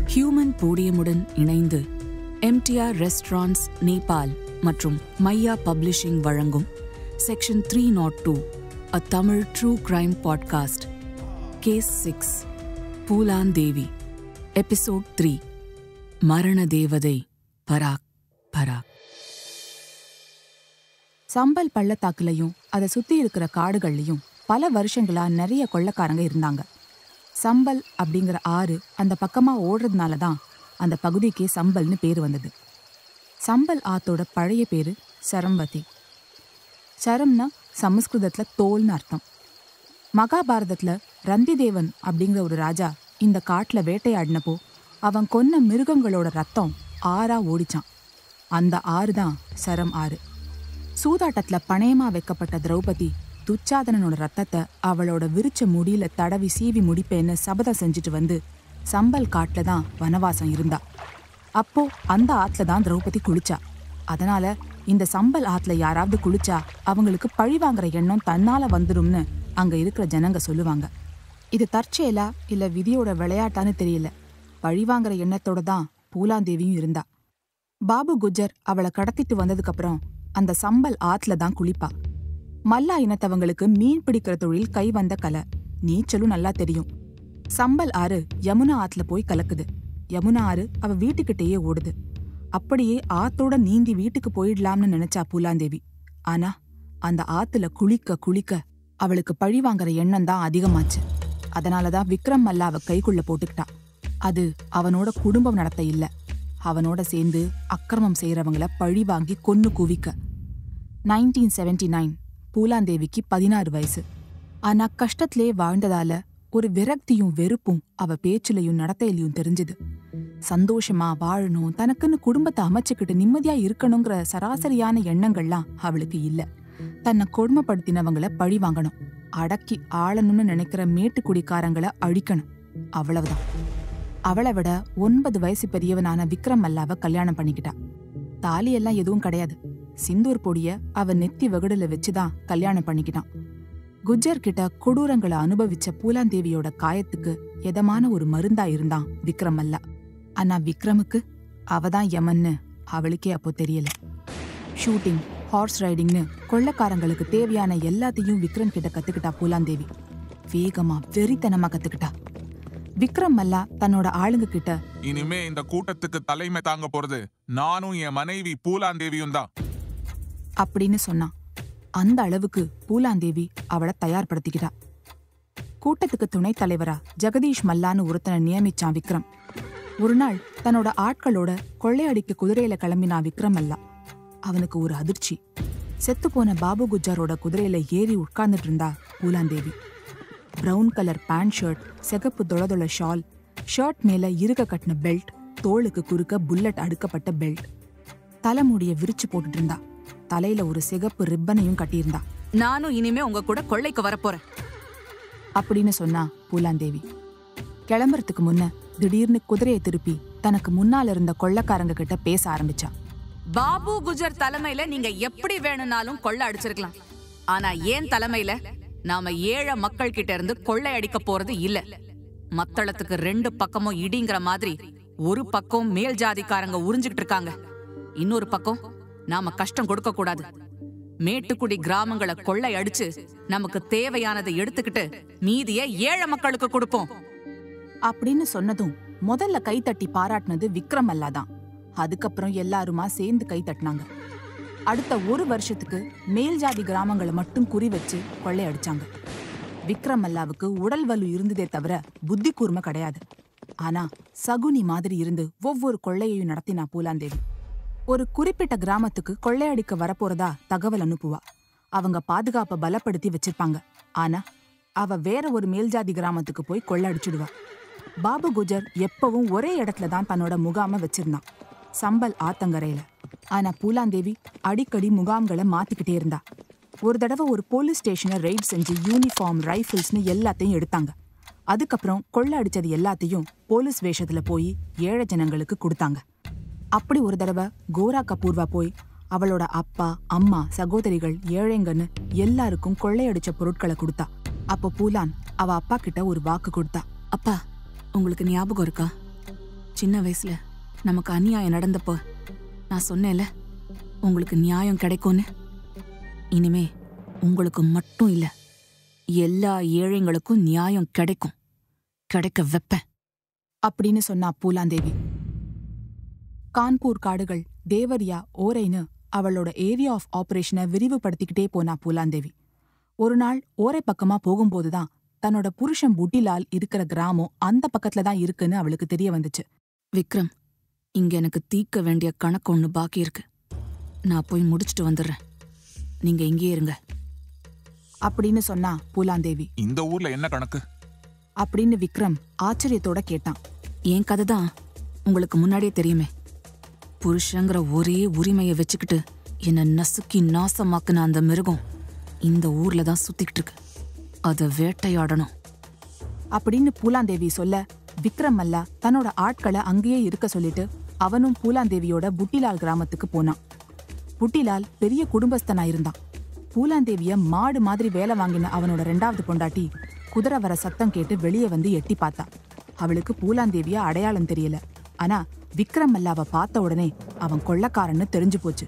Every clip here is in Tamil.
ஹியூமன் போடியமுடன் இணைந்து எம்டிஆர் ரெஸ்டாரண்ட்ஸ் நேபாள் மற்றும் மையா பப்ளிஷிங் வழங்கும் செக்ஷன் த்ரீ நாட் டூ அ Tamil true crime podcast case six Phoolan Devi episode three மரண தேவதை பராக் பராக் சம்பல் பள்ளத்தாக்குலயும் அதை சுத்தி இருக்கிற காடுகள்லயும் பல வருஷங்களா நிறைய கொள்ளைக்காரங்க இருந்தாங்க சம்பல் அப்படிங்கிற ஆறு அந்த பக்கமா ஓடுறதுனால தான் அந்த பகுதிக்கே சம்பல்னு பேர் வந்தது சம்பல் ஆத்தோட பழைய பேரு சரம்பதி சரம்னா சமஸ்கிருதத்துல தோல்னு அர்த்தம் மகாபாரதத்துல ரந்திதேவன் அப்படிங்கிற ஒரு ராஜா இந்த காட்டுல வேட்டையாடினப்போ அவன் கொன்ன மிருகங்களோட ரத்தம் ஆறா ஓடிச்சான் அந்த ஆறு தான் சரம் ஆறு சூதாட்டத்துல பணயமா வைக்கப்பட்ட திரௌபதி துச்சாதனனோட ரத்தத்தை அவளோட விரிச்ச முடியில தடவி சீவி முடிப்பேன்னு சபதம் செஞ்சுட்டு வந்து சம்பல் காட்டுல தான் வனவாசம் இருந்தா அப்போ அந்த ஆத்துல தான் திரௌபதி குளிச்சா அதனால இந்த சம்பல் ஆத்துல யாராவது குளிச்சா அவங்களுக்கு பழி வாங்குற எண்ணம் தன்னால வந்துடும்னு அங்க இருக்கிற ஜனங்க சொல்லுவாங்க இது தற்செயலா இல்ல விதியோட விளையாட்டான்னு தெரியல பழி வாங்குற எண்ணத்தோட தான் பூலாந்தேவியும் இருந்தா பாபு குஜர் அவளை கடத்திட்டு வந்ததுக்கு அப்புறம் அந்த சம்பல் ஆத்துல தான் குளிப்பா மல்லா இனத்தவங்களுக்கு மீன் பிடிக்கிற தொழில் கை வந்த கலை நீச்சலும் நல்லா தெரியும் சம்பல் ஆறு யமுனா ஆத்துல போய் கலக்குது யமுனா ஆறு அவ வீட்டுக்கிட்டேயே ஓடுது அப்படியே ஆத்தோட நீந்தி வீட்டுக்கு போயிடலாம்னு நினைச்சா பூலாந்தேவி ஆனா அந்த ஆத்துல குளிக்க குளிக்க அவளுக்கு பழி வாங்குற எண்ணம் தான் அதிகமாச்சு அதனாலதான் விக்ரம் மல்லா அவ கைக்குள்ள போட்டுக்கிட்டா அது அவனோட குடும்பம் நடத்த இல்ல அவனோட சேர்ந்து அக்கிரமம் செய்யறவங்கள பழி வாங்கி கொன்னு குவிக்க நைன்டீன் செவன்டி நைன் பூலாந்தேவிக்கு பதினாறு வயசு ஆனா கஷ்டத்திலே வாழ்ந்ததால ஒரு விரக்தியும் வெறுப்பும் அவ பேச்சுலையும் நடத்தையிலையும் தெரிஞ்சுது சந்தோஷமா வாழணும் தனக்குன்னு குடும்பத்தை அமைச்சுக்கிட்டு நிம்மதியா இருக்கணுங்கிற சராசரியான எண்ணங்கள்லாம் அவளுக்கு இல்ல தன்னை கொடுமைப்படுத்தினவங்கள பழி வாங்கணும் அடக்கி ஆளணும்னு நினைக்கிற மேட்டுக்குடிக்காரங்களை அழிக்கணும் அவ்வளவுதான் அவளை விட ஒன்பது வயசு பெரியவனான விக்ரம் மல்லாவை கல்யாணம் பண்ணிக்கிட்டா தாலி எல்லாம் எதுவும் கிடையாது சிந்தூர் பொடிய அவ நெத்தி வகுடுல வச்சுதான் கல்யாணம் பண்ணிக்கிட்டான் குஜர் கிட்ட கொடூரங்களை அனுபவிச்ச பூலாந்தேவியோட காயத்துக்கு எதமான ஒரு மருந்தா இருந்தான் விக்ரம் மல்லா ஆனா விக்ரமுக்கு அவதான் யமன்னு அவளுக்கே அப்போ தெரியல ஷூட்டிங் ஹார்ஸ் ரைடிங்னு கொள்ளைக்காரங்களுக்கு தேவையான எல்லாத்தையும் விக்ரம் கிட்ட கத்துக்கிட்டா பூலாந்தேவி வேகமா வெறித்தனமா கத்துக்கிட்டா விக்ரம் மல்லா தன்னோட ஆளுங்க கிட்ட இனிமே இந்த கூட்டத்துக்கு தலைமை தாங்க போறது நானும் என் மனைவி பூலாந்தேவியும் தான் அப்படின்னு சொன்னான் அந்த அளவுக்கு பூலாந்தேவி அவளை தயார்படுத்திக்கிட்டா கூட்டத்துக்கு துணைத் தலைவரா ஜெகதீஷ் மல்லான்னு ஒருத்தனை நியமிச்சான் விக்ரம் ஒரு நாள் தன்னோட ஆட்களோட கொள்ளையடிக்க குதிரையில கிளம்பினா விக்ரம் மல்லா அவனுக்கு ஒரு அதிர்ச்சி செத்துப்போன பாபு குஜாரோட குதிரையில ஏறி உட்கார்ந்துட்டு இருந்தா Phoolan Devi brown colour pant shirt சிகப்பு தொளதொள ஷால் ஷர்ட் மேல இருக கட்டின பெல்ட் தோளுக்கு குறுக்க புல்லட் அடுக்கப்பட்ட பெல்ட் தலைமுடிய விரிச்சு போட்டுட்டு இருந்தா தலையில ஒரு சிகப்பு ரிப்பனையும் கட்டியிருந்தா நானும் இனிமே உங்க கூட கொள்ளைக்கு வரப்போறேன் அப்படின்னு சொன்னா பூலாந்தேவி கிளம்புறதுக்கு முன்ன திடீர்னு குதிரையை திருப்பி தனக்கு முன்னால இருந்த கொள்ளைக்காரங்க கிட்ட பேச ஆரம்பிச்சா பாபு குஜர் தலைமையில நீங்க எப்படி வேணும்னாலும் கொள்ளை அடிச்சிருக்கலாம் ஆனா ஏன் தலைமையில நாம ஏழை மக்கள் கிட்ட இருந்து கொள்ளை அடிக்க போறது இல்ல மத்தளத்துக்கு ரெண்டு பக்கமும் இடிங்கிற மாதிரி ஒரு பக்கம் மேல் ஜாதிக்காரங்க உறிஞ்சுக்கிட்டு இருக்காங்க இன்னொரு பக்கம் நாம கஷ்டம் கொடுக்க கூடாது மேட்டுக்குடி கிராமங்களை கொள்ளை அடிச்சு நமக்கு தேவையானதை எடுத்துக்கிட்டு மீதிய ஏழை மக்களுக்கு கொடுப்போம் அப்படின்னு சொன்னதும் முதல்ல கைத்தட்டி பாராட்டினது விக்ரம் அல்லாதான் அதுக்கப்புறம் எல்லாருமா சேர்ந்து கை தட்டினாங்க அடுத்த ஒரு வருஷத்துக்கு மேல் ஜாதி கிராமங்களை மட்டும் குறி வச்சு கொள்ளையடிச்சாங்க விக்ரம் அல்லாவுக்கு உடல் வலு இருந்ததே தவிர புத்தி கூர்மை கிடையாது ஆனா சகுனி மாதிரி இருந்து ஒவ்வொரு கொள்ளையையும் நடத்தினா பூலாந்தேவி ஒரு குறிப்பிட்ட கிராமத்துக்கு கொள்ளையடிக்க வரப்போறதா தகவல் அனுப்புவா அவங்க பாதுகாப்பை பலப்படுத்தி வச்சிருப்பாங்க ஆனா அவ வேற ஒரு மேல்ஜாதி கிராமத்துக்கு போய் கொள்ளடிச்சிடுவா பாபு குஜர் எப்பவும் ஒரே இடத்துல தான் தன்னோட முகாமை வச்சிருந்தான் சம்பல் ஆத்தங்கரையில ஆனா பூலாந்தேவி அடிக்கடி முகாம்களை மாத்திக்கிட்டே இருந்தா ஒரு தடவை ஒரு போலீஸ் ஸ்டேஷனை ரெய்ட் செஞ்சு யூனிஃபார்ம் ரைஃபிள்ஸ்னு எல்லாத்தையும் எடுத்தாங்க அதுக்கப்புறம் கொள்ளை அடிச்சது எல்லாத்தையும் போலீஸ் வேஷத்துல போய் ஏழை ஜனங்களுக்கு கொடுத்தாங்க அப்படி ஒரு தடவை கோரா கபூர்வா போய் அவளோட அப்பா அம்மா சகோதரிகள் ஏழைங்கன்னு எல்லாருக்கும் கொள்ளையடிச்ச பொருட்களை கொடுத்தா அப்போ பூலான் அவ அப்பா கிட்ட ஒரு வாக்கு கொடுத்தா அப்பா உங்களுக்கு ஞாபகம் இருக்கா சின்ன வயசுல நமக்கு அநியாயம் நடந்தப்போ நான் சொன்னேன்ல உங்களுக்கு நியாயம் கிடைக்கும்னு இனிமே உங்களுக்கு மட்டும் இல்ல எல்லா ஏழைங்களுக்கும் நியாயம் கிடைக்கும் கிடைக்க வைப்பேன் அப்படின்னு சொன்னா பூலாந்தேவி கான்பூர் காடுகள் தேவரியா ஓரைன்னு அவளோட ஏரியா ஆஃப் ஆபரேஷனை விரிவுபடுத்திக்கிட்டே போனா பூலாந்தேவி ஒரு நாள் ஓரை பக்கமா போகும்போதுதான் தன்னோட புருஷன் புட்டிலால் இருக்கிற கிராமம் அந்த பக்கத்துல தான் இருக்குன்னு அவளுக்கு தெரிய வந்துச்சு விக்ரம் இங்க எனக்கு தீர்க்க வேண்டிய கணக்கு ஒண்ணு பாக்கி இருக்கு நான் போய் முடிச்சிட்டு வந்துடுறேன் நீங்க இங்கேயே இருங்க அப்படின்னு சொன்னா பூலாந்தேவி இந்த ஊர்ல என்ன கணக்கு அப்படின்னு விக்ரம் ஆச்சரியத்தோட கேட்டான் என் கதை தான் உங்களுக்கு முன்னாடியே தெரியுமே புருஷங்கிற ஒரே உரிமையை வச்சுக்கிட்டு என்ன நசுக்கி நாசமாக்குன அந்த மிருகம் இந்த ஊர்ல தான் சுத்திக்கிட்டு இருக்கு அதை வேட்டையாடணும் அப்படின்னு பூலாந்தேவி சொல்ல விக்ரம் மல்லா தன்னோட ஆட்களை அங்கேயே இருக்க சொல்லிட்டு அவனும் பூலாந்தேவியோட புட்டிலால் கிராமத்துக்கு போனான் புட்டிலால் பெரிய குடும்பஸ்தனா இருந்தான் பூலாந்தேவிய மாடு மாதிரி வேலை வாங்கின அவனோட ரெண்டாவது பொண்டாட்டி குதிரை வர சத்தம் கேட்டு வெளியே வந்து எட்டி பார்த்தா அவளுக்கு பூலாந்தேவிய அடையாளம் தெரியல ஆனா விக்ரம் மல்லாவை பார்த்த உடனே அவன் கொள்ளக்காரன்னு தெரிஞ்சு போச்சு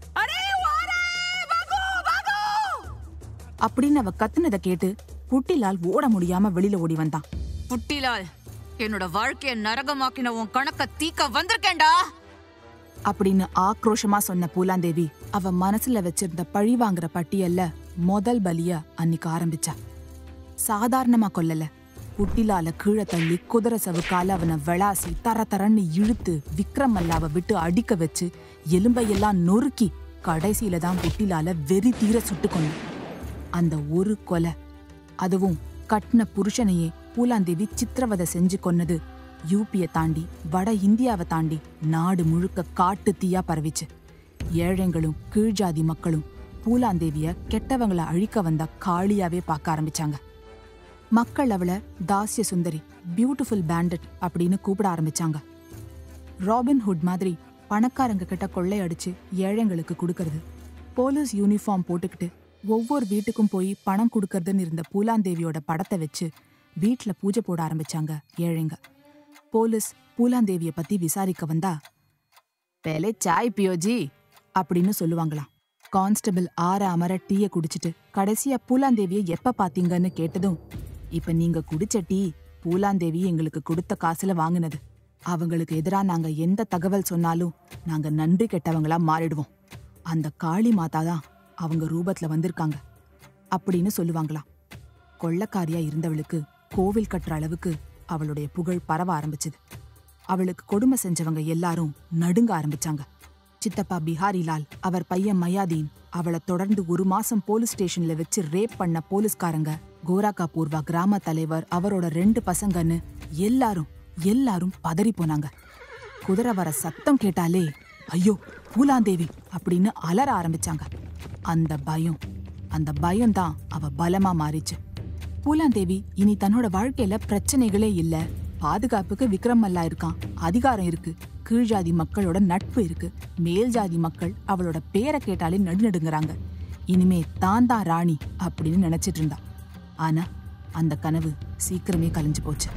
அப்படின்னு அவ கத்துனதை கேட்டு புட்டிலால் ஓட முடியாம வெளியில ஓடி வந்தான் புட்டிலால் என்னோட வாழ்க்கைய நரகமாக்கின உன் கணக்க தீக்க வந்திருக்கேன்டா அப்படின்னு ஆக்ரோஷமா சொன்ன பூலாந்தேவி அவ மனசுல வச்சிருந்த பழி வாங்குற பட்டியல்ல முதல் பலிய அன்னிக்கு ஆரம்பிச்சா சாதாரணமா கொல்லல புட்டிலால கீழே தள்ளி குதிரை சவுக்கால அவனை விளாசி தர தரன்னு இழுத்து விக்ரம் மல்லாவை விட்டு அடிக்க வச்சு எலும்பையெல்லாம் நொறுக்கி கடைசியில தான் புட்டிலால வெறி தீர சுட்டு கொண்டான் அந்த ஒரு கொலை அதுவும் கட்டின புருஷனையே பூலாந்தேவி சித்திரவதை செஞ்சு கொன்னது யூபியை தாண்டி வட இந்தியாவை தாண்டி நாடு முழுக்க காட்டு தீயா பரவிச்சு ஏழைங்களும் கீழ்ஜாதி மக்களும் பூலாந்தேவிய கெட்டவங்கள அழிக்க வந்த காளியாவே பார்க்க ஆரம்பிச்சாங்க மக்கள் அவளை தாஸ்ய சுந்தரி பியூட்டிஃபுல் பேண்டட் அப்படின்னு கூப்பிட ஆரம்பிச்சாங்க ராபின் ஹுட் மாதிரி பணக்காரங்க கிட்ட கொள்ளையடிச்சு ஏழைங்களுக்கு கொடுக்கறது போலீஸ் யூனிஃபார்ம் போட்டுக்கிட்டு ஒவ்வொரு வீட்டுக்கும் போய் பணம் கொடுக்கறதுன்னு இருந்த பூலாந்தேவியோட படத்தை வச்சு வீட்ல பூஜை போட ஆரம்பிச்சாங்க ஏழைங்க போலீஸ் பூலாந்தேவிய பத்தி விசாரிக்க வந்தா பேலே சாய் பியோஜி அப்படின்னு சொல்லுவாங்களாம் கான்ஸ்டபிள் ஆற அமர டீய குடிச்சிட்டு கடைசியா பூலாந்தேவிய எப்ப பாத்தீங்கன்னு கேட்டதும் இப்ப நீங்க குடிச்ச டீ பூலாந்தேவி எங்களுக்கு கொடுத்த காசுல வாங்குனது அவங்களுக்கு எதிரா நாங்க எந்த தகவல் சொன்னாலும் நாங்க நன்றி கெட்டவங்களா மாறிடுவோம் அந்த காளி மாதா தான் அவங்க ரூபத்துல வந்திருக்காங்க அப்படின்னு சொல்லுவாங்களாம் கொள்ளக்காரியா இருந்தவளுக்கு கோவில் கட்டுற அளவுக்கு அவளுடைய புகழ் பரவ ஆரம்பிச்சது அவளுக்கு கொடுமை செஞ்சவங்க எல்லாரும் நடுங்க ஆரம்பிச்சாங்க சித்தப்பா பிஹாரிலால் அவர் பையன் மயாதீன் அவளை தொடர்ந்து ஒரு மாசம் போலீஸ் ஸ்டேஷன்ல வச்சு ரேப் பண்ண போலீஸ்காரங்க கோராக்கா பூர்வா கிராம தலைவர் அவரோட ரெண்டு பசங்கன்னு எல்லாரும் எல்லாரும் பதறி போனாங்க குதிரை வர சத்தம் கேட்டாலே ஐயோ பூலாந்தேவி அப்படின்னு அலற ஆரம்பிச்சாங்க அந்த பயம் அந்த பயம்தான் அவ பலமா மாறிச்சு பூலாந்தேவி இனி தன்னோட வாழ்க்கையில பிரச்சனைகளே இல்ல பாதுகாப்புக்கு விக்ரம் மல்லா இருக்கான் அதிகாரம் இருக்கு கீழ்ஜாதி மக்களோட நட்பு இருக்கு மேல் ஜாதி மக்கள் அவளோட பேரை கேட்டாலே நடுநடுங்குறாங்க இனிமே தான் தான் ராணி அப்படின்னு நினைச்சிட்டு இருந்தா ஆனா அந்த கனவு சீக்கிரமே கலைஞ்சு போச்சு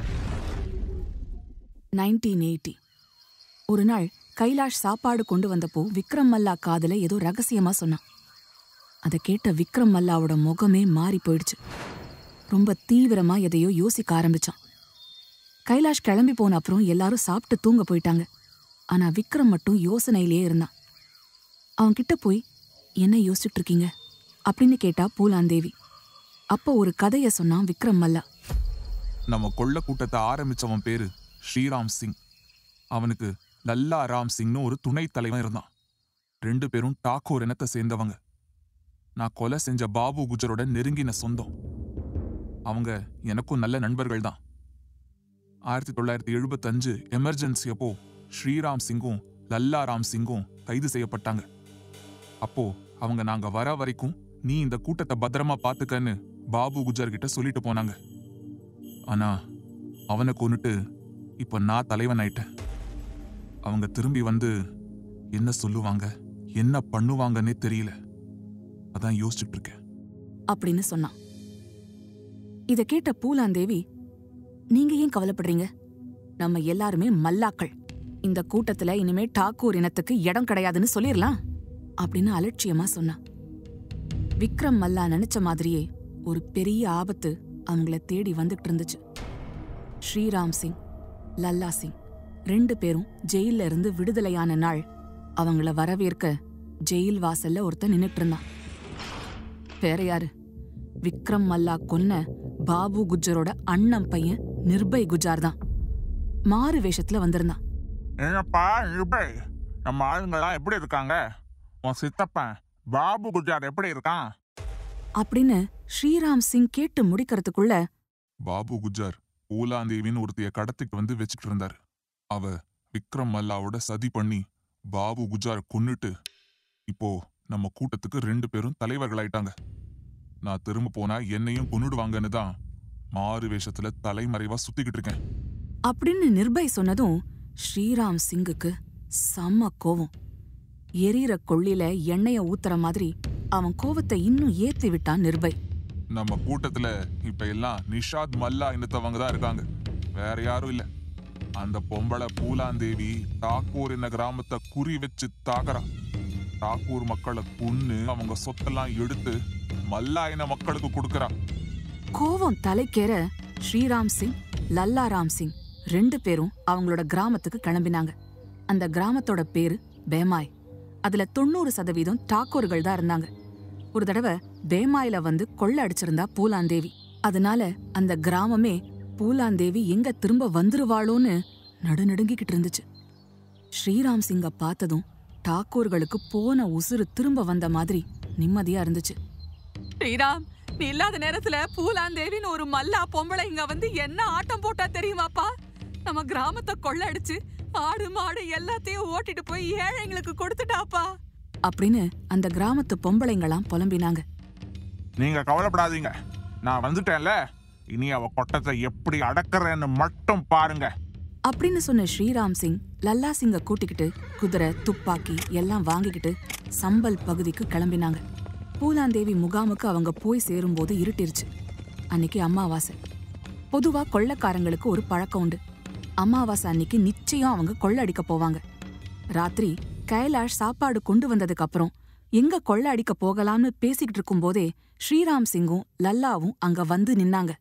நைன்டீன் எயிட்டி ஒரு நாள் கைலாஷ் சாப்பாடு கொண்டு வந்தப்போ விக்ரம் மல்லா காதுல ஏதோ ரகசியமா சொன்னான் அதை கேட்ட விக்ரம் மல்லாவோட முகமே மாறி போயிடுச்சு ரொம்ப தீவிரமா எதையோ யோசிக்க ஆரம்பிச்சான் கைலாஷ் கிளம்பி போன அப்புறம் எல்லாரும் சாப்பிட்டு தூங்க போயிட்டாங்க ஆனா விக்ரம் மட்டும் யோசனையிலேயே இருந்தான் அவன் கிட்ட போய் என்ன யோசிச்சுட்டு இருக்கீங்க அப்படின்னு கேட்டா பூலாந்தேவி அப்போ ஒரு கதைய சொன்னான் விக்ரம் மல்லா நம்ம கொள்ள கூட்டத்தை ஆரம்பிச்சவன் பேரு ஸ்ரீராம் சிங் அவனுக்கு லல்லா ராம் சிங்னு ஒரு துணைத் தலைவன் இருந்தான் ரெண்டு பேரும் டாக்கூர் இனத்தை சேர்ந்தவங்க நான் கொலை செஞ்ச பாபு குஜரோட நெருங்கின சொந்தம் அவங்க எனக்கும் நல்ல நண்பர்கள் தான் ஆயிரத்தி தொள்ளாயிரத்தி எழுபத்தஞ்சு எமர்ஜென்சி அப்போ ஸ்ரீராம் சிங்கும் லல்லா ராம் சிங்கும் கைது செய்யப்பட்டாங்க அப்போ அவங்க நாங்க வர வரைக்கும் நீ இந்த கூட்டத்தை பத்திரமா பாத்துக்கன்னு பாபு குஜர் கிட்ட சொல்லிட்டு போனாங்க ஆனா அவனை கொன்னுட்டு இப்ப நான் தலைவன் ஆயிட்டேன் அவங்க திரும்பி வந்து என்ன சொல்லுவாங்க என்ன பண்ணுவாங்கன்னே தெரியல அதான் யோசிச்சுட்டு இருக்கேன் அப்படின்னு சொன்னான் இத கேட்ட பூலாந்தேவி நீங்க ஏன் கவலைப்படுறீங்க நம்ம எல்லாருமே மல்லாக்கள் இந்த கூட்டத்துல இனிமே டாக்கூர் இனத்துக்கு இடம் கிடையாதுன்னு சொல்லிரலாம் அப்படின்னு அலட்சியமா சொன்னான் விக்ரம் மல்லா நினைச்ச மாதிரியே ஒரு பெரிய ஆபத்து அவங்கள தேடி வந்துட்டு இருந்துச்சு ஸ்ரீராம் சிங் லல்லா சிங் ரெண்டு பேரும் ஜெயில்ல இருந்து விடுதலையான நாள் அவங்கள வரவேற்க ஜெயில் வாசல்ல ஒருத்தன் நின்னுட்டு இருந்தான் வேற யாரு விக்ரம் மல்லா கொன்ன பாபு குஜ்ஜரோட அண்ணன் பையன் நிர்பய் குஜார் தான் மாறு வேஷத்துல வந்திருந்தான் என்னப்பா நிருபய் நம்ம ஆளுங்கெல்லாம் எப்படி இருக்காங்க உன் சித்தப்பன் பாபு குஜார் எப்படி இருக்கான் அப்படின்னு ஸ்ரீராம் சிங் கேட்டு முடிக்கிறதுக்குள்ள பாபு குஜார் ஊலாந்தேவின்னு ஒருத்தைய கடத்திட்டு வந்து வச்சுட்டு இருந்தாரு அவ விக்ரம் மல்லாவோட சதி பண்ணி பாபு குஜார் கொன்னுட்டு இப்போ நம்ம கூட்டத்துக்கு ரெண்டு பேரும் தலைவர்களாயிட்டாங்க நான் திரும்ப போனா என்னையும் கொன்னுடுவாங்கன்னு தான் மாறு வேஷத்துல தலைமறைவா சுத்திக்கிட்டு இருக்கேன் அப்படின்னு நிர்பய் சொன்னதும் ஸ்ரீராம் சிங்குக்கு செம்ம கோவம் எரியிற கொள்ளில எண்ணெய ஊத்துற மாதிரி அவன் கோவத்தை இன்னும் ஏத்தி விட்டான் நிர்பய் நம்ம கூட்டத்துல இப்ப எல்லாம் நிஷாத் மல்லா இனத்தவங்க தான் இருக்காங்க வேற யாரும் இல்ல அந்த பொம்பளை பூலாந்தேவி டாக்கூர் என்ன கிராமத்தை குறி வச்சு தாக்குறா டாக்கூர் மக்களை கொன்னு அவங்க சொத்தெல்லாம் எடுத்து மல்லா இன மக்களுக்கு கொடுக்கறா கோவம் தலைக்கேற ஸ்ரீராம் சிங் லல்லாராம் சிங் ரெண்டு பேரும் அவங்களோட கிராமத்துக்கு கிளம்பினாங்க அந்த கிராமத்தோட பேரு பேமாய் அதுல தொண்ணூறு சதவீதம் டாக்கூர்கள் தான் இருந்தாங்க ஒரு தடவை பேமாயில வந்து கொள்ள அடிச்சிருந்தா பூலாந்தேவி அதனால அந்த கிராமமே பூலாந்தேவி எங்க திரும்ப வந்துருவாளோன்னு நடுநடுங்கிக்கிட்டு இருந்துச்சு ஸ்ரீராம் சிங்க பார்த்ததும் டாக்கூர்களுக்கு போன உசுறு திரும்ப வந்த மாதிரி நிம்மதியா இருந்துச்சு ஸ்ரீராம் நீ இல்லாத நேரத்துல பூலாந்தேவின்னு ஒரு மல்லா பொம்பளை இங்க வந்து என்ன ஆட்டம் போட்டா தெரியுமாப்பா நம்ம கிராமத்தை கொள்ளடிச்சு ஆடு மாடு எல்லாத்தையும் ஓட்டிட்டு போய் ஏழைங்களுக்கு கொடுத்துட்டாப்பா அப்படின்னு அந்த கிராமத்து பொம்பளைங்களாம் புலம்பினாங்க நீங்க கவலைப்படாதீங்க நான் வந்துட்டேன்ல இனி அவ கொட்டத்தை எப்படி அடக்குறேன்னு மட்டும் பாருங்க அப்படின்னு சொன்ன ஸ்ரீராம் சிங் லல்லா சிங்க கூட்டிக்கிட்டு குதிரை துப்பாக்கி எல்லாம் வாங்கிக்கிட்டு சம்பல் பகுதிக்கு கிளம்பினாங்க பூலாந்தேவி முகாமுக்கு அவங்க போய் சேரும்போது இருட்டிருச்சு அன்னைக்கு அமாவாசை பொதுவா கொள்ளைக்காரங்களுக்கு ஒரு பழக்கம் உண்டு அமாவாசை அன்னைக்கு நிச்சயம் அவங்க கொள்ளடிக்க போவாங்க ராத்திரி கைலாஷ் சாப்பாடு கொண்டு வந்ததுக்கு அப்புறம் எங்க கொள்ள அடிக்க போகலாம்னு பேசிக்கிட்டு இருக்கும்போதே ஸ்ரீராம் சிங்கும் லல்லாவும் அங்க வந்து நின்னாங்க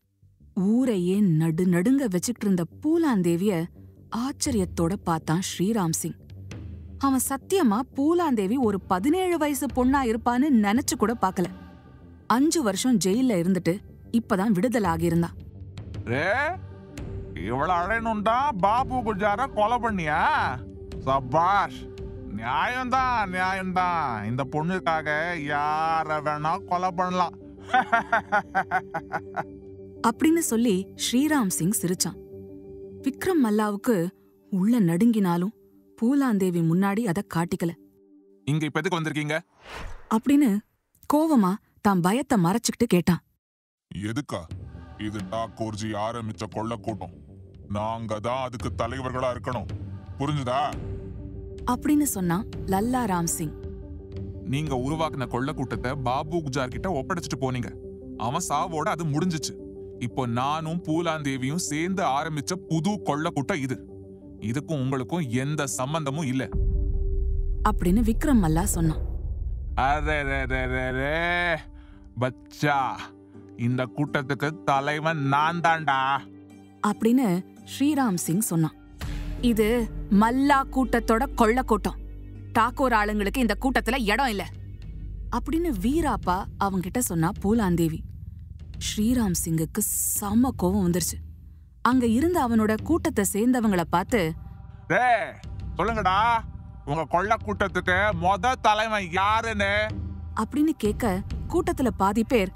ஊரையே நடு நடுங்க வச்சுக்கிட்டு இருந்த பூலாந்தேவிய ஆச்சரியத்தோட பார்த்தான் ஸ்ரீராம் சிங் அவன் சத்தியமா பூலாந்தேவி ஒரு பதினேழு வயசு பொண்ணா இருப்பான்னு நினைச்சு கூட பார்க்கல அஞ்சு வருஷம் ஜெயில்ல இருந்துட்டு இப்பதான் விடுதலை ஆகியிருந்தான் ரே இவ்வளவு அழையணும்டா பாபு குஜார கொலை பண்ணியா சபாஷ் நியாயம்தான் நியாயம்தான் இந்த பொண்ணுக்காக யார வேணா கொலை பண்ணலாம் அப்படின்னு சொல்லி ஸ்ரீராம் சிங் சிரிச்சான் விக்ரம் மல்லாவுக்கு உள்ள நடுங்கினாலும் பூலாந்தேவி முன்னாடி அத காட்டிக்கல இங்க இப்ப எதுக்கு வந்திருக்கீங்க அப்படின்னு கோவமா தான் பயத்தை மறைச்சுக்கிட்டு கேட்டான் எதுக்கா இது டாக்கூர்ஜி ஆரம்பிச்ச கொள்ள கூட்டம் நாங்க தான் அதுக்கு தலைவர்களா இருக்கணும் புரிஞ்சுதா அப்படின்னு சொன்னான் லல்லா ராம் சிங் நீங்க உருவாக்குன கொள்ள கூட்டத்தை பாபு குஜார் கிட்ட ஒப்படைச்சிட்டு போனீங்க அவன் சாவோட அது முடிஞ்சுச்சு இப்போ நானும் பூலாந்தேவியும் சேர்ந்து ஆரம்பிச்ச புது கொள்ள கூட்டம் இது இதுக்கும் உங்களுக்கும் எந்த சம்பந்தமும் இல்ல அப்படின்னு விக்ரம் மல்லா சொன்னான் அரே ரே ரே ரே ரே பச்சா இந்த கூட்டத்துக்கு தலைவன் நான் தான்டா அப்படின்னு ஸ்ரீராம் சிங் சொன்னான் இது மல்லா கூட்டத்தோட கொள்ள கூட்டம் டாக்கூர் ஆளுங்களுக்கு இந்த கூட்டத்துல இடம் இல்ல அப்படின்னு வீராப்பா அவங்கிட்ட சொன்னா பூலாந்தேவி ஸ்ரீராம் சிங்குக்கு செம்ம கோவம் வந்துருச்சு அங்க இருந்த அவனோட கூட்டத்தை சேர்ந்தவங்கள பார்த்து டே சொல்லுங்கடா உங்க கொள்ள கூட்டத்துக்கு மொத தலைவன் யாருன்னு அப்படின்னு கேட்க கூட்டத்துல பாதி பேர்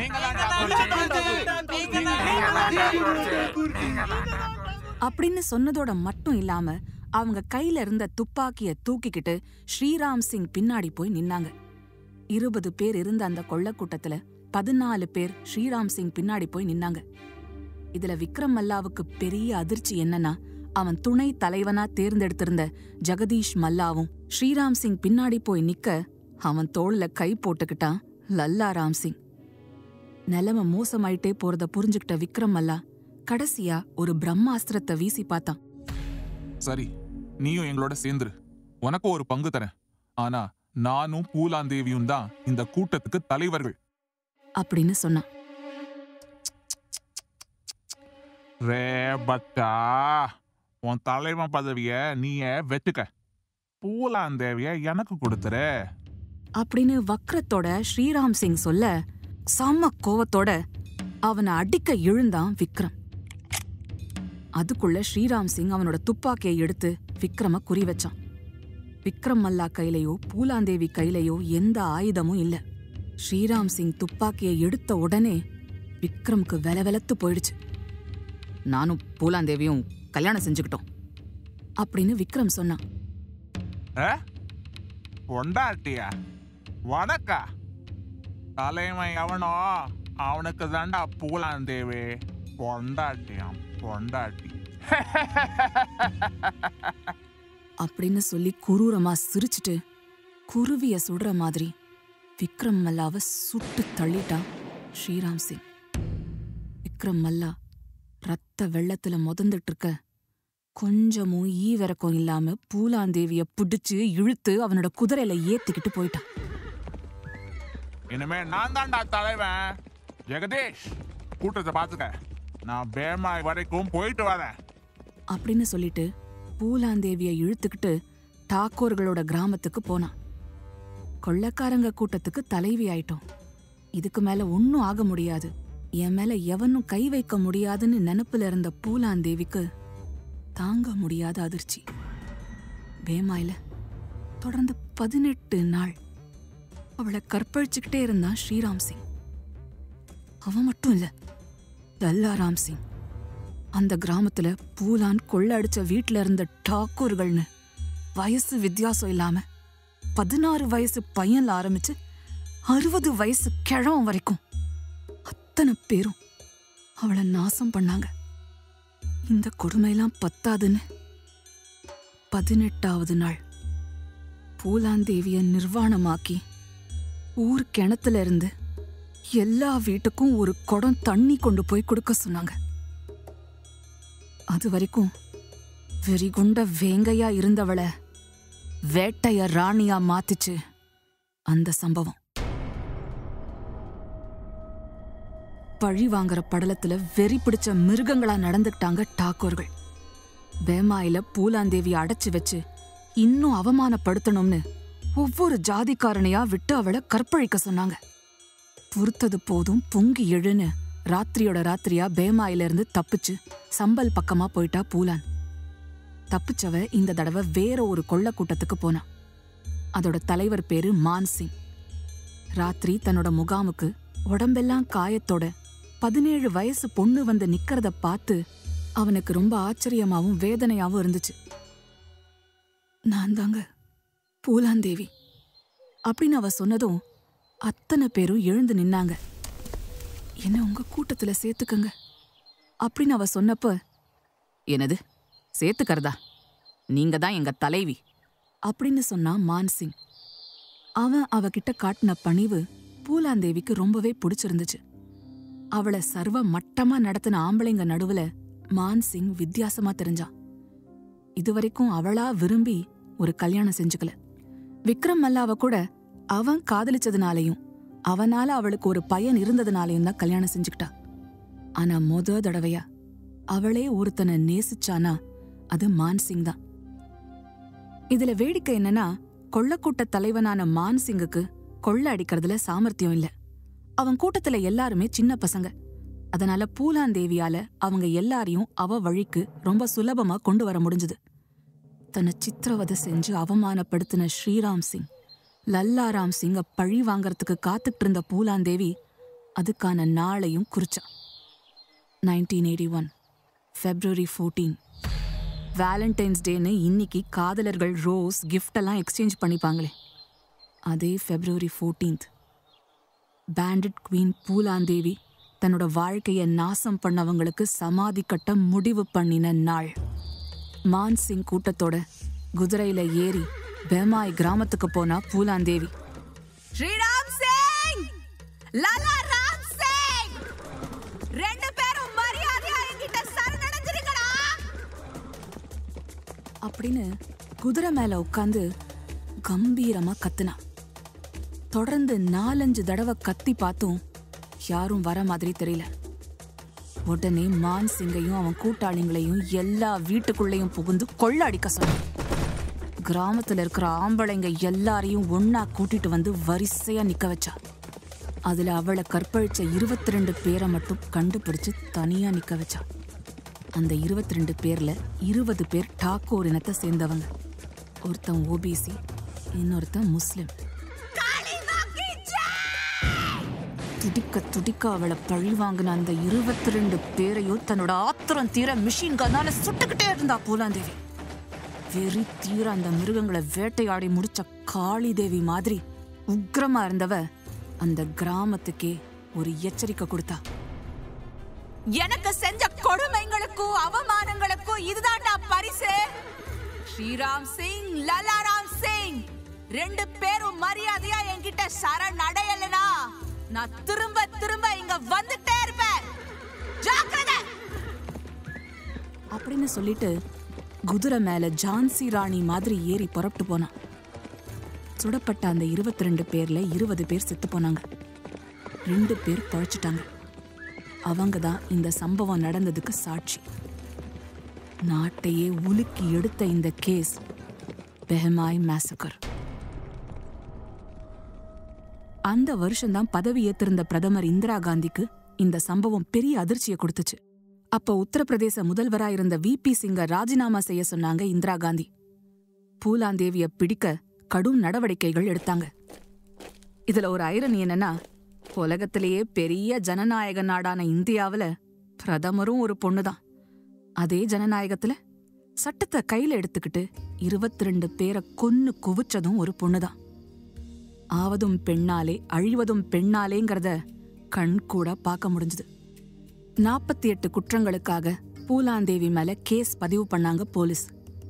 அப்படின்னு சொன்னதோட மட்டும் இல்லாம அவங்க கையில இருந்த துப்பாக்கிய தூக்கிக்கிட்டு ஸ்ரீராம் சிங் பின்னாடி போய் நின்னாங்க இருபது பேர் இருந்த அந்த கொள்ளக்கூட்டத்துல பதினாலு பேர் ஸ்ரீராம் சிங் பின்னாடி போய் நின்னாங்க இதுல விக்ரம் மல்லாவுக்கு பெரிய அதிர்ச்சி என்னன்னா அவன் துணை தலைவனா தேர்ந்தெடுத்திருந்த ஜெகதீஷ் மல்லாவும் ஸ்ரீராம் சிங் பின்னாடி போய் நிக்க அவன் தோள்ல கை போட்டுக்கிட்டான் லல்லா ராம் சிங் நிலைமை மோசமாயிட்டே போறத புரிஞ்சுக்கிட்ட விக்ரம் மல்லா கடைசியா ஒரு பிரம்மாஸ்திரத்தை வீசி பார்த்தான் சரி நீயும் எங்களோட சேர்ந்துரு உனக்கும் ஒரு பங்கு தரேன் ஆனா நானும் பூலாந்தேவியும் தான் இந்த கூட்டத்துக்கு தலைவர்கள் அப்படின்னு சொன்னான் ரே பட்டா உன் தலைவன் பதவிய நீயே வெட்டுக்க பூலாந்தேவிய எனக்கு கொடுத்துரு அப்படின்னு வக்ரத்தோட ஸ்ரீராம் சிங் சொல்ல செம்ம கோவத்தோட அவனை அடிக்க இழுந்தான் விக்ரம் அதுக்குள்ள ஸ்ரீராம் சிங் அவனோட துப்பாக்கியை எடுத்து விக்ரம குறி வச்சான் விக்ரம் மல்லா கையிலையோ பூலாந்தேவி கையிலையோ எந்த ஆயுதமும் இல்ல ஸ்ரீராம் சிங் துப்பாக்கியை எடுத்த உடனே விக்ரம்க்கு வெலவெலத்து போயிடுச்சு நானும் பூலாந்தேவியும் கல்யாணம் செஞ்சுக்கிட்டோம் அப்படின்னு விக்ரம் சொன்னான் ஏ? பொண்டாட்டியா வணக்கா தலைவன் எவனோ அவனுக்கு தாண்டா பூலாந்தேவி பொண்டாட்டியாம் பொண்டாட்டி அப்படின்னு சொல்லி குரூரமா சிரிச்சிட்டு குருவிய சுடுற மாதிரி விக்ரம் மல்லாவை சுட்டு தள்ளிட்டான் ஸ்ரீராம் சிங் விக்ரம் மல்லா ரத்த வெள்ளத்துல முதந்துட்டு இருக்க கொஞ்சமும் ஈவிரக்கம் இல்லாம பூலாந்தேவிய பிடிச்சு இழுத்து அவனோட குதிரையில ஏத்திக்கிட்டு போயிட்டான் இனிமே நான் தான்டா தலைவன் ஜெகதீஷ் கூட்டத்தை பார்த்துக்க நான் பேமாய் வரைக்கும் போயிட்டு வரேன் அப்படின்னு சொல்லிட்டு பூலாந்தேவிய இழுத்துக்கிட்டு டாக்கோர்களோட கிராமத்துக்கு போனான் கொள்ளக்காரங்க கூட்டத்துக்கு தலைவி ஆயிட்டோம் இதுக்கு மேல ஒன்னும் ஆக முடியாது என் மேல எவனும் கை வைக்க முடியாதுன்னு நினைப்புல இருந்த பூலாந்தேவிக்கு தாங்க முடியாத அதிர்ச்சி வேமாயில தொடர்ந்து பதினெட்டு நாள் அவளை கற்பழிச்சுக்கிட்டே இருந்தான் ஸ்ரீராம் சிங் அவன் மட்டும் இல்ல லல்லாராம் சிங் அந்த கிராமத்துல பூலான் கொள்ள அடிச்ச வீட்ல இருந்த டாக்கூர்கள்னு வயசு வித்தியாசம் இல்லாம பதினாறு வயசு பையன்ல ஆரம்பிச்சு அறுபது வயசு கிழவன் வரைக்கும் அத்தனை பேரும் அவளை நாசம் பண்ணாங்க இந்த கொடுமையெல்லாம் பத்தாதுன்னு பதினெட்டாவது நாள் பூலாந்தேவிய நிர்வாணமாக்கி ஊர் கிணத்துல இருந்து எல்லா வீட்டுக்கும் ஒரு குடம் தண்ணி கொண்டு போய் கொடுக்க சொன்னாங்க அது வரைக்கும் வெறிகுண்ட வேங்கையா இருந்தவள வேட்டைய ராணியா மாத்துச்சு அந்த சம்பவம் பழி வாங்குற படலத்துல வெறி பிடிச்ச மிருகங்களா நடந்துக்கிட்டாங்க டாக்கூர்கள் பேமாயில பூலாந்தேவிய அடைச்சு வச்சு இன்னும் அவமானப்படுத்தணும்னு ஒவ்வொரு ஜாதிக்காரனையா விட்டு அவளை கற்பழிக்க சொன்னாங்க பொறுத்தது போதும் பொங்கி எழுன்னு ராத்திரியோட ராத்திரியா பேமாயில இருந்து தப்பிச்சு சம்பல் பக்கமா போயிட்டா பூலான் தப்பிச்சவ இந்த தடவை வேற ஒரு கொள்ள கூட்டத்துக்கு போனா அதோட தலைவர் பேரு மான் சிங் ராத்திரி தன்னோட முகாமுக்கு உடம்பெல்லாம் காயத்தோட பதினேழு வயசு பொண்ணு வந்து நிக்கிறத பார்த்து அவனுக்கு ரொம்ப ஆச்சரியமாவும் வேதனையாவும் இருந்துச்சு நான் தாங்க பூலாந்தேவி அப்படின்னு அவ சொன்னதும் அத்தனை பேரும் எழுந்து நின்னாங்க என்ன உங்க கூட்டத்துல சேர்த்துக்கங்க அப்படின்னு அவ சொன்னப்ப என்னது சேர்த்துக்கறதா நீங்க தான் எங்க தலைவி அப்படின்னு சொன்னான் மான்சிங் அவன் அவகிட்ட காட்டின பணிவு பூலாந்தேவிக்கு ரொம்பவே பிடிச்சிருந்துச்சு அவளை சர்வ மட்டமா நடத்தின ஆம்பளைங்க நடுவுல மான்சிங் வித்தியாசமா தெரிஞ்சான் இதுவரைக்கும் அவளா விரும்பி ஒரு கல்யாணம் செஞ்சுக்கல விக்ரம் மல்லாவ கூட அவன் காதலிச்சதுனாலையும் அவனால அவளுக்கு ஒரு பயன் இருந்ததுனாலையும் தான் கல்யாணம் செஞ்சுக்கிட்டா ஆனா முத தடவையா அவளே ஒருத்தனை நேசிச்சானா அது மான்சிங் தான் இதுல வேடிக்கை என்னன்னா கொள்ளக்கூட்ட தலைவனான மான்சிங்குக்கு கொள்ள அடிக்கிறதுல சாமர்த்தியம் இல்ல அவன் கூட்டத்துல எல்லாருமே சின்ன பசங்க அதனால பூலாந்தேவியால அவங்க எல்லாரையும் அவ வழிக்கு ரொம்ப சுலபமா கொண்டு வர முடிஞ்சது தன்னை சித்திரவதை செஞ்சு அவமானப்படுத்தின ஸ்ரீராம் சிங் லல்லாராம் சிங்க பழி வாங்கறதுக்கு காத்துட்டு இருந்த பூலாந்தேவி அதுக்கான நாளையும் குறிச்சா nineteen eighty one February fourteen valentine's டேன்னு இன்னைக்கு காதலர்கள் ரோஸ் gift எல்லாம் எக்ஸ்சேஞ்ச் பண்ணிப்பாங்களே அதே February fourteenth bandit queen Phoolan Devi தன்னோட வாழ்க்கையை நாசம் பண்ணவங்களுக்கு சமாதி கட்ட முடிவு பண்ணின நாள் மான் சிங் கூட்டத்தோட குதிரையில ஏறி பெமாய் கிராமத்துக்கு போனா பூலாந்தேவி ஸ்ரீராம் சிங் லாலா ராம் சிங் ரெண்டு பேரும் மரியாதையா என்கிட்ட சரணடைஞ்சிருக்கடா அப்படின்னு குதிரை மேல உட்காந்து கம்பீரமா கத்துனா தொடர்ந்து நாலஞ்சு தடவை கத்தி பார்த்தும் யாரும் வர மாதிரி தெரியல உடனே மான் சிங்கையும் அவன் கூட்டாளிங்களையும் எல்லா வீட்டுக்குள்ளேயும் புகுந்து கொள்ளடிக்க சொன்னான் கிராமத்துல இருக்கிற ஆம்பளைங்க எல்லாரையும் ஒண்ணா கூட்டிட்டு வந்து வரிசையா நிக்க வச்சா அதுல அவளை கற்பழிச்ச இருபத்தி ரெண்டு பேரை மட்டும் கண்டுபிடிச்சு தனியா நிக்க வச்சா அந்த இருபத்தி ரெண்டு பேர்ல இருபது பேர் டாக்கூர் இனத்தை சேர்ந்தவங்க ஒருத்தன் ஓபிசி இன்னொருத்தன் முஸ்லிம் துடிக்க துடிக்க அவளை பழி வாங்கின அந்த இருபத்தி ரெண்டு பேரையும் தன்னோட ஆத்திரம் தீர மிஷின் கன்னால சுட்டுக்கிட்டே இருந்தா பூலாந்தேவி வெறி தீர அந்த மிருகங்களை வேட்டையாடி முடிச்ச காளி தேவி மாதிரி உக்கிரமா இருந்தவ அந்த கிராமத்துக்கே ஒரு எச்சரிக்கை கொடுத்தா எனக்கு செஞ்ச கொடுமைங்களுக்கும் அவமானங்களுக்கும் இதுதான்டா பரிசு ஸ்ரீராம் சிங் லலாராம் சிங் ரெண்டு பேரும் மரியாதையா என்கிட்ட சரண் அடையலனா நான் திரும்ப திரும்ப இங்க வந்துட்டே இருப்பேன் ஜாக்கிரதை அப்படின்னு சொல்லிட்டு குதிரை மேல ஜான்சி ராணி மாதிரி ஏறி புறப்பட்டு போனான் சுடப்பட்ட அந்த இருபத்தி ரெண்டு பேர்ல இருபது பேர் செத்து போனாங்க ரெண்டு பேர் பழச்சிட்டாங்க அவங்க தான் இந்த சம்பவம் நடந்ததுக்கு சாட்சி நாட்டையே உலுக்கி எடுத்த இந்த கேஸ் பெஹமாய் மேசக்கர் அந்த வருஷம்தான் பதவி ஏத்திருந்த பிரதமர் இந்திரா காந்திக்கு இந்த சம்பவம் பெரிய அதிர்ச்சியை கொடுத்துச்சு அப்ப உத்தரப்பிரதேச முதல்வரா இருந்த வி பி சிங்க ராஜினாமா செய்ய சொன்னாங்க இந்திரா காந்தி பூலாந்தேவிய பிடிக்க கடும் நடவடிக்கைகள் எடுத்தாங்க இதுல ஒரு ஐரணி என்னன்னா உலகத்திலேயே பெரிய ஜனநாயக நாடான இந்தியாவுல பிரதமரும் ஒரு பொண்ணுதான் அதே ஜனநாயகத்துல சட்டத்தை கையில எடுத்துக்கிட்டு இருபத்தி ரெண்டு பேரை கொன்னு குவிச்சதும் ஒரு பொண்ணுதான் ஆவதும் பெண்ணாலே அழிவதும் பெண்ணாலேங்கிறத கண் கூட பார்க்க முடிஞ்சது நாற்பத்தி எட்டு குற்றங்களுக்காக பூலாந்தேவி மேல கேஸ் பதிவு பண்ணாங்க போலீஸ்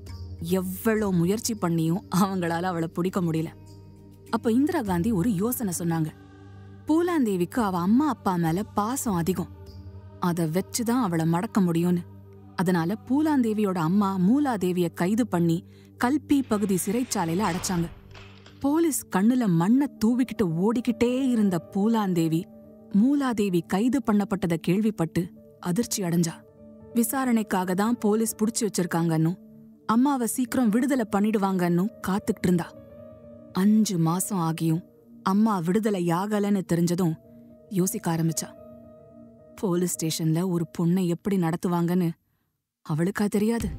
எவ்வளோ முயற்சி பண்ணியும் அவங்களால அவளை பிடிக்க முடியல அப்ப இந்திரா காந்தி ஒரு யோசனை சொன்னாங்க பூலாந்தேவிக்கு அவ அம்மா அப்பா மேல பாசம் அதிகம் அத வச்சுதான் அவளை மடக்க முடியும்னு அதனால பூலாந்தேவியோட அம்மா மூலாதேவிய கைது பண்ணி கல்பி பகுதி சிறைச்சாலையில அடைச்சாங்க போலீஸ் கண்ணுல மண்ணை தூவிக்கிட்டு ஓடிக்கிட்டே இருந்த பூலாந்தேவி மூலாதேவி கைது பண்ணப்பட்டத கேள்விப்பட்டு அதிர்ச்சி அடைஞ்சா விசாரணைக்காக தான் போலீஸ் புடிச்சு வச்சிருக்காங்கன்னும் அம்மாவை சீக்கிரம் விடுதலை பண்ணிடுவாங்கன்னு காத்துக்கிட்டு இருந்தா அஞ்சு மாசம் ஆகியும் அம்மா விடுதலை ஆகலன்னு தெரிஞ்சதும் யோசிக்க ஆரம்பிச்சா போலீஸ் ஸ்டேஷன்ல ஒரு பொண்ணை எப்படி நடத்துவாங்கன்னு அவளுக்கா தெரியாது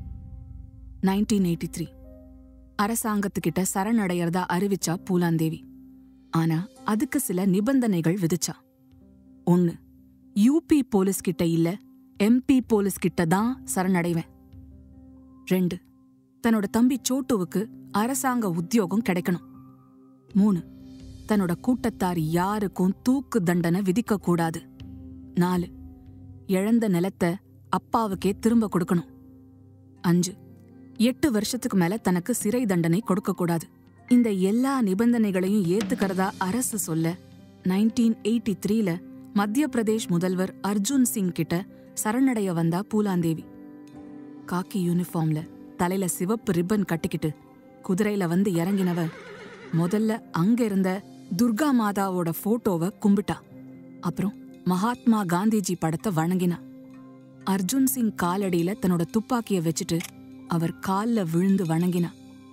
நைன்டீன் எயிட்டி த்ரீ அரசாங்கத்துக்கிட்ட சரணடையறதா அறிவிச்சா பூலாந்தேவி ஆனா அதுக்கு சில நிபந்தனைகள் விதிச்சா ஒன்னு யூபி போலீஸ் கிட்ட இல்ல எம்பி போலீஸ் கிட்ட தான் சரணடைவேன் ரெண்டு தன்னோட தம்பி சோட்டுவுக்கு அரசாங்க உத்தியோகம் கிடைக்கணும் மூணு தன்னோட கூட்டத்தார் யாருக்கும் தூக்கு தண்டனை விதிக்க கூடாது நாலு இழந்த நிலத்தை அப்பாவுக்கே திரும்ப கொடுக்கணும் அஞ்சு எட்டு வருஷத்துக்கு மேல தனக்கு சிறை தண்டனை கொடுக்க கூடாது இந்த எல்லா நிபந்தனைகளையும் ஏத்துக்கிறதா அரசு சொல்ல நைன்டீன் எயிட்டி த்ரீல மத்திய பிரதேஷ் முதல்வர் அர்ஜுன் சிங் கிட்ட சரணடைய வந்தா பூலாந்தேவி காக்கி யூனிஃபார்ம்ல தலையில சிவப்பு ரிப்பன் கட்டிக்கிட்டு குதிரையில வந்து இறங்கினவ முதல்ல அங்க இருந்த துர்கா மாதாவோட போட்டோவை கும்பிட்டா அப்புறம் மகாத்மா காந்திஜி படத்தை வணங்கினா அர்ஜுன் சிங் காலடியில தன்னோட துப்பாக்கிய வச்சுட்டு அவர் கால்ல விழுந்து வணங்கினா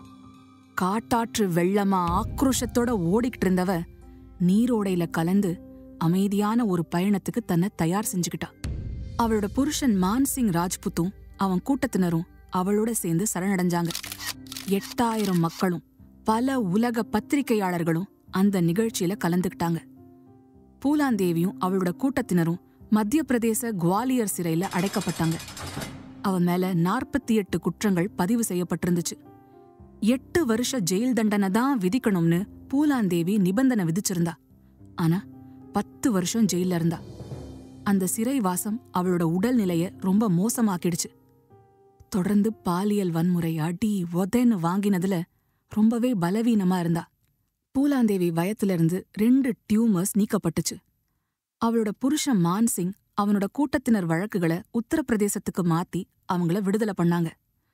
காட்டாற்று வெள்ளமா ஆக்ரோஷத்தோட ஓடிக்கிட்டு இருந்தவ நீரோடையில கலந்து அமைதியான ஒரு பயணத்துக்கு தன்னை தயார் செஞ்சுக்கிட்டா அவளோட புருஷன் மான்சிங் ராஜ்புத்தும் அவன் கூட்டத்தினரும் அவளோட சேர்ந்து சரணடைஞ்சாங்க எட்டாயிரம் மக்களும் பல உலக பத்திரிகையாளர்களும் அந்த நிகழ்ச்சியில கலந்துக்கிட்டாங்க பூலாந்தேவியும் அவளோட கூட்டத்தினரும் மத்திய பிரதேச குவாலியர் சிறையில அடைக்கப்பட்டாங்க அவ மேல நாற்பத்தி எட்டு குற்றங்கள் பதிவு செய்யப்பட்டிருந்துச்சு எட்டு வருஷ ஜெயில் தண்டனை தான் விதிக்கணும்னு பூலாந்தேவி நிபந்தனை விதிச்சிருந்தா ஆனா பத்து வருஷம் ஜெயில இருந்தா அந்த சிறை வாசம் அவளோட உடல்நிலைய ரொம்ப மோசமாக்கிடுச்சு தொடர்ந்து பாலியல் வன்முறை அடி உதன்னு வாங்கினதுல ரொம்பவே பலவீனமா இருந்தா பூலாந்தேவி வயத்திலிருந்து ரெண்டு டியூமர்ஸ் நீக்கப்பட்டுச்சு அவளோட புருஷன் மான்சிங் அவனோட கூட்டத்தினர் வழக்குகளை உத்தரப்பிரதேசத்துக்கு மாத்தி அவங்கள விடுதலை பண்ணாங்க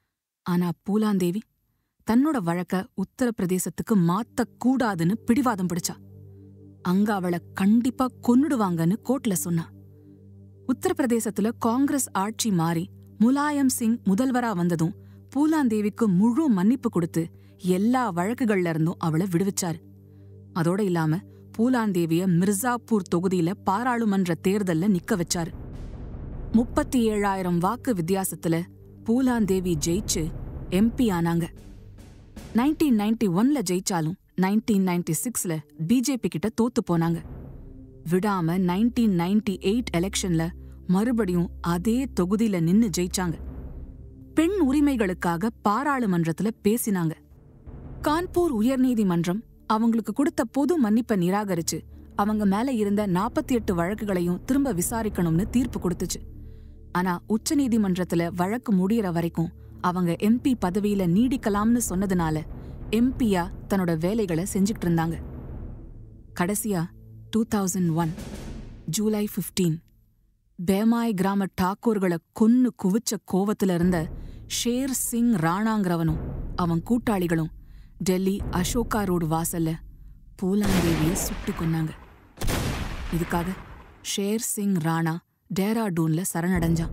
ஆனா பூலாந்தேவி தன்னோட வழக்க உத்தரப்பிரதேசத்துக்கு மாத்தக் கூடாதுன்னு பிடிவாதம் பிடிச்சா அங்க அவளை கண்டிப்பா கொன்னுடுவாங்கன்னு கோர்ட்ல சொன்னா உத்தரப்பிரதேசத்துல காங்கிரஸ் ஆட்சி மாறி முலாயம் சிங் முதல்வரா வந்ததும் பூலாந்தேவிக்கு முழு மன்னிப்பு கொடுத்து எல்லா வழக்குகள்ல இருந்தும் அவளை விடுவிச்சாரு அதோட இல்லாம பூலாந்தேவிய மிர்சாப்பூர் தொகுதியில பாராளுமன்ற தேர்தல்ல நிக்க வச்சாரு முப்பத்தி ஏழாயிரம் வாக்கு வித்தியாசத்துல பூலாந்தேவி ஜெயிச்சு எம்பி ஆனாங்க நைன்டீன் நைன்டி ஒன்ல ஜெயிச்சாலும் நைன்டீன் நைன்டி சிக்ஸ்ல பிஜேபி கிட்ட தோத்து போனாங்க விடாம நைன்டீன் நைன்டி எயிட் எலெக்ஷன்ல மறுபடியும் அதே தொகுதியில நின்னு ஜெயிச்சாங்க பெண் உரிமைகளுக்காக பாராளுமன்றத்துல பேசினாங்க கான்பூர் உயர்நீதிமன்றம் அவங்களுக்கு கொடுத்த பொது மன்னிப்பை நிராகரிச்சு அவங்க மேல இருந்த நாற்பத்தி எட்டு வழக்குகளையும் திரும்ப விசாரிக்கணும்னு தீர்ப்பு கொடுத்துச்சு ஆனா உச்சநீதிமன்றத்துல வழக்கு முடியற வரைக்கும் அவங்க எம்பி பதவியில நீடிக்கலாம்னு சொன்னதுனால எம்பியா தன்னோட வேலைகளை செஞ்சுக்கிட்டு இருந்தாங்க கடைசியா two thousand one July 15 Behmai கிராம டாக்கூர்களை கொன்னு குவிச்ச கோவத்துல இருந்த ஷேர் சிங் ராணாங்கிறவனும் அவன் கூட்டாளிகளும் டெல்லி அசோகா ரோடு வாசல்ல பூலாந்தேவிய சுட்டு கொன்னாங்க இதுக்காக ஷேர் சிங் ராணா டேராடூன்ல சரணடைஞ்சான்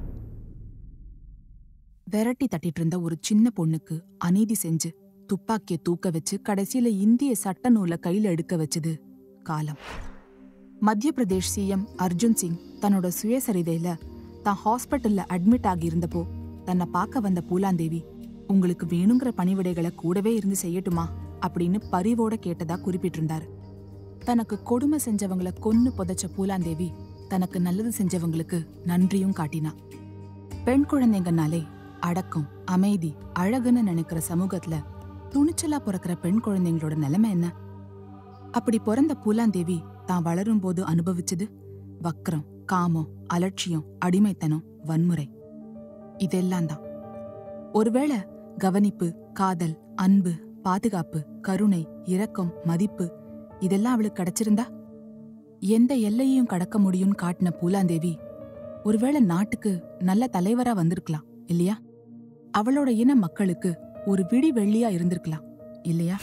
விரட்டி தட்டிட்டு இருந்த ஒரு சின்ன பொண்ணுக்கு அநீதி செஞ்சு துப்பாக்கிய தூக்க வச்சு கடைசியில இந்திய சட்ட நூலை கையில எடுக்க வச்சது காலம் மத்திய பிரதேஷ் சிஎம் அர்ஜுன் சிங் தன்னோட சுயசரிதையில தான் ஹாஸ்பிட்டல்ல அட்மிட் ஆகியிருந்தப்போ தன்னை பார்க்க வந்த பூலாந்தேவி உங்களுக்கு வேணுங்கிற பணிவிடைகளை கூடவே இருந்து செய்யட்டுமா அப்படின்னு பரிவோட கேட்டதா குறிப்பிட்டிருந்தாரு தனக்கு கொடுமை செஞ்சவங்கள கொன்னு புதைச்ச பூலாந்தேவி தனக்கு நல்லது செஞ்சவங்களுக்கு நன்றியும் காட்டினா பெண் குழந்தைங்கனாலே அடக்கம் அமைதி அழகுன்னு நினைக்கிற சமூகத்துல துணிச்சலா பிறக்கிற பெண் குழந்தைங்களோட நிலைமை என்ன அப்படி பிறந்த பூலாந்தேவி தான் வளரும்போது அனுபவிச்சது வக்ரம் காமம் அலட்சியம் அடிமைத்தனம் வன்முறை இதெல்லாம் தான் ஒருவேளை கவனிப்பு காதல் அன்பு பாதுகாப்பு கருணை இரக்கம் மதிப்பு இதெல்லாம் அவளுக்கு கிடைச்சிருந்தா எந்த எல்லையையும் கடக்க முடியும்னு காட்டின பூலாந்தேவி ஒருவேளை நாட்டுக்கு நல்ல தலைவரா வந்திருக்கலாம் இல்லையா அவளோட இன மக்களுக்கு ஒரு விடி வெள்ளியா இருந்திருக்கலாம் இல்லையா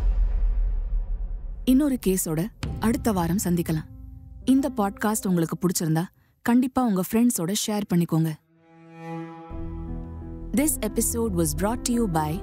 இன்னொரு கேஸோட அடுத்த வாரம் சந்திக்கலாம் இந்த பாட்காஸ்ட் உங்களுக்கு பிடிச்சிருந்தா கண்டிப்பா உங்க ஃப்ரெண்ட்ஸோட ஷேர் பண்ணிக்கோங்க This episode was brought to you by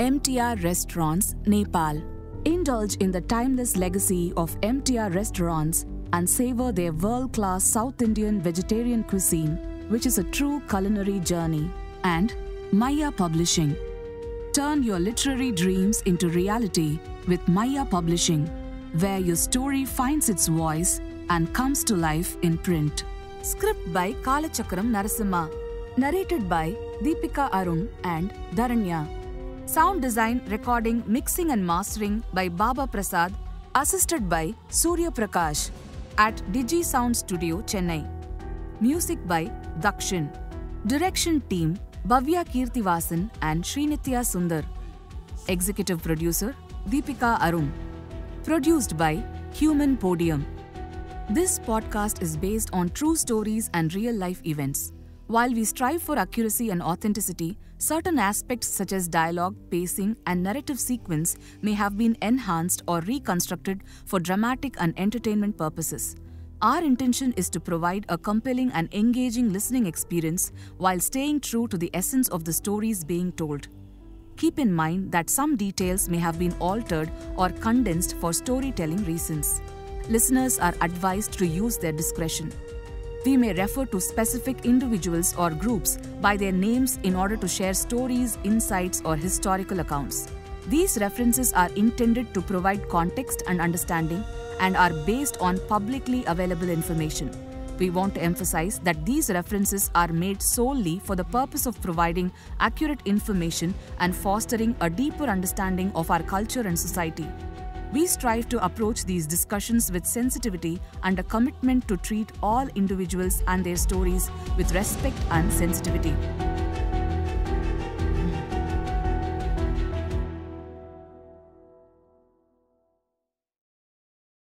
MTR Restaurants, Nepal. Indulge in the timeless legacy of MTR restaurants and savor their world class South Indian vegetarian cuisine, which is a true culinary journey. And Maya Publishing. Turn your literary dreams into reality with Maya Publishing, where your story finds its voice and comes to life in print. Script by Kalachakram Narasimha. Narrated by Deepika Arun and Dharanya. Sound design, recording, mixing, and mastering by Baba Prasad, assisted by Surya Prakash at Digi Sound Studio, Chennai. Music by Dakshin. Direction team Bhavya Kirtivasan and Srinitya Sundar. Executive producer Deepika Arun. Produced by Human Podium. This podcast is based on true stories and real life events. While we strive for accuracy and authenticity, certain aspects such as dialogue, pacing, and narrative sequence may have been enhanced or reconstructed for dramatic and entertainment purposes. Our intention is to provide a compelling and engaging listening experience while staying true to the essence of the stories being told. Keep in mind that some details may have been altered or condensed for storytelling reasons. Listeners are advised to use their discretion. We may refer to specific individuals or groups by their names in order to share stories, insights, or historical accounts. These references are intended to provide context and understanding and are based on publicly available information. We want to emphasize that these references are made solely for the purpose of providing accurate information and fostering a deeper understanding of our culture and society. We strive to approach these discussions with sensitivity and a commitment to treat all individuals and their stories with respect and sensitivity.